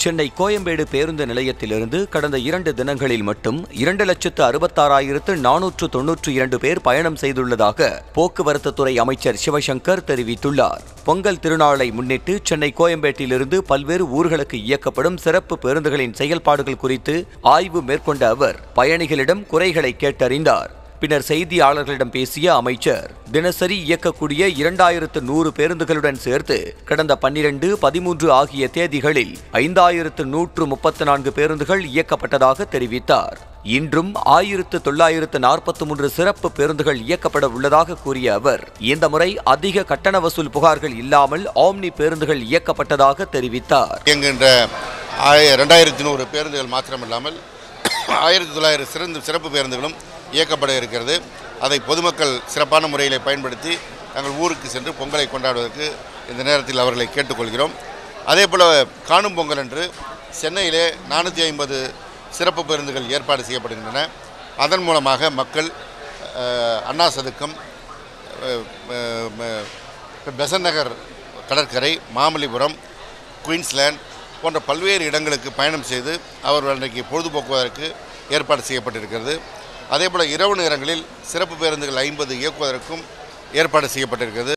சென்னை கோயம்பேடு பேருந்து நிலையத்திலிருந்து கடந்த இரண்டு தினங்களில் மட்டும் இரண்டு லட்சத்து அறுபத்தாறாயிரத்து நானூற்று தொன்னூற்று இரண்டு பேர் பயணம் செய்துள்ளதாக போக்குவரத்து துறை அமைச்சர் சிவசங்கர் தெரிவித்துள்ளார் பொங்கல் திருநாளை முன்னிட்டு சென்னை கோயம்பேட்டிலிருந்து பல்வேறு ஊர்களுக்கு இயக்கப்படும் சிறப்பு பேருந்துகளின் செயல்பாடுகள் குறித்து ஆய்வு மேற்கொண்ட அவர் பயணிகளிடம் குறைகளை கேட்டறிந்தார் பின்னர் செய்தியாளர்களிடம் பேசிய அமைச்சர் தினசரி இயக்கக்கூடிய இரண்டாயிரத்து நூறு பேருந்துகளுடன் சேர்த்து கடந்த பன்னிரண்டு பதிமூன்று ஆகிய தேதிகளில் ஐந்தாயிரத்து நூற்று முப்பத்து நான்கு பேருந்துகள் இயக்கப்பட்டதாக தெரிவித்தார் இன்றும் ஆயிரத்து தொள்ளாயிரத்து நாற்பத்தி மூன்று சிறப்பு பேருந்துகள் இயக்கப்பட உள்ளதாக கூறிய அவர் இந்த முறை அதிக கட்டண வசூல் புகார்கள் இல்லாமல் ஆம்னி பேருந்துகள் இயக்கப்பட்டதாக தெரிவித்தார் இயங்குகின்ற ஆய- ரெண்டாயிரத்தி நூறு பேருந்துகள் மாத்திரமில்லாமல் ஆயிரத்தி தொள்ளாயிரம் சிறந்த சிறப்பு பேருந்துகளும் இயக்கப்பட இருக்கிறது அதை பொதுமக்கள் சிறப்பான முறையில் பயன்படுத்தி தங்கள் ஊருக்கு சென்று பொங்கலை கொண்டாடுவதற்கு இந்த நேரத்தில் அவர்களை கேட்டுக்கொள்கிறோம் அதே போல் காணும் பொங்கல் அன்று சென்னையிலே நானூற்றி ஐம்பது சிறப்பு பேருந்துகள் ஏற்பாடு செய்யப்படுகின்றன அதன் மூலமாக மக்கள் அஹ், அண்ணா சதுக்கம் அஹ், அஹ், அஹ், பெசன்ட் நகர் கடற்கரை மாமல்லிபுரம் குயின்ஸ்லேண்ட் போன்ற பல்வேறு இடங்களுக்கு பயணம் செய்து அவர்கள் அன்றைக்கு பொழுதுபோக்குவதற்கு ஏற்பாடு செய்யப்பட்டிருக்கிறது அதேபோல் இரவு நேரங்களில் சிறப்பு பேருந்துகள் ஐம்பது இயக்குவதற்கும் ஏற்பாடு செய்யப்பட்டிருக்கிறது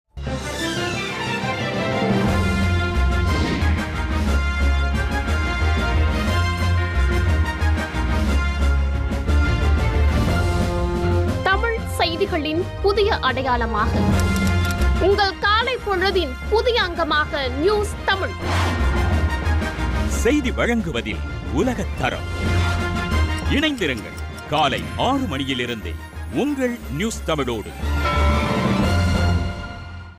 தமிழ் செய்திகளின் புதிய அடையாளமாக உங்கள் காலை பொழுதின் புதிய அங்கமாக நியூஸ் தமிழ் செய்தி வழங்குவதில் உலகத் தரம் இணைந்திருங்கள் காலை ஆறு மணியிலிருந்தே உங்கள் நியூஸ் தமிழோடு